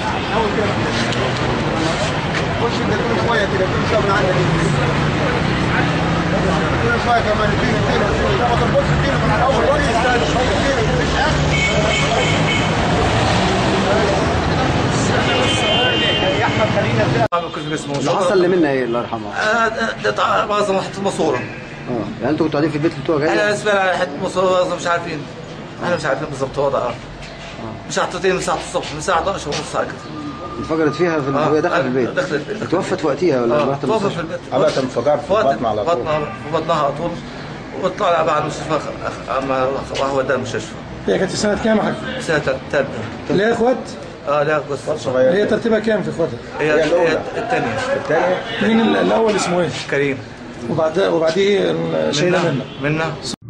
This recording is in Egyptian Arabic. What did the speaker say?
خش انت كل شويه كده كل شويه من عندك كل شويه كمان اديني اديني اديني ما تربطش اديني من الاول ولا يستاهل كل اسمه اللي حصل لمنا ايه الله يرحمه ده معظم حته ماسوره اه يعني انتوا كنتوا قاعدين في البيت بتوع احنا جاي بالنسبه لنا حته ماسوره مش عارفين احنا مش عارفين بالظبط هو ده مش حاطين من ساعه الصبح من الساعه 11 ونص ساعه كده انفجرت فيها في آه. وهي داخله في البيت دخلت البيت اتوفت في وقتها ولا اه رحت توقف المستشفى؟ في البيت عملت انفجار في وقت- البطن على طول. بطنها في بطنها على طول وطلع بعد المستشفى أخ- اما وهو ده المستشفى هي كانت في سنة كام يا حاج؟ سنه ثالثه ليها اخوات؟ اه لا قصه صغير هي ترتيبها كام في اخواتها؟ هي هي الأولى. هي الثانيه الثانيه مين ال- الاول اسمه ايه؟ كريم وبعد وبعديه الشهيده منى منا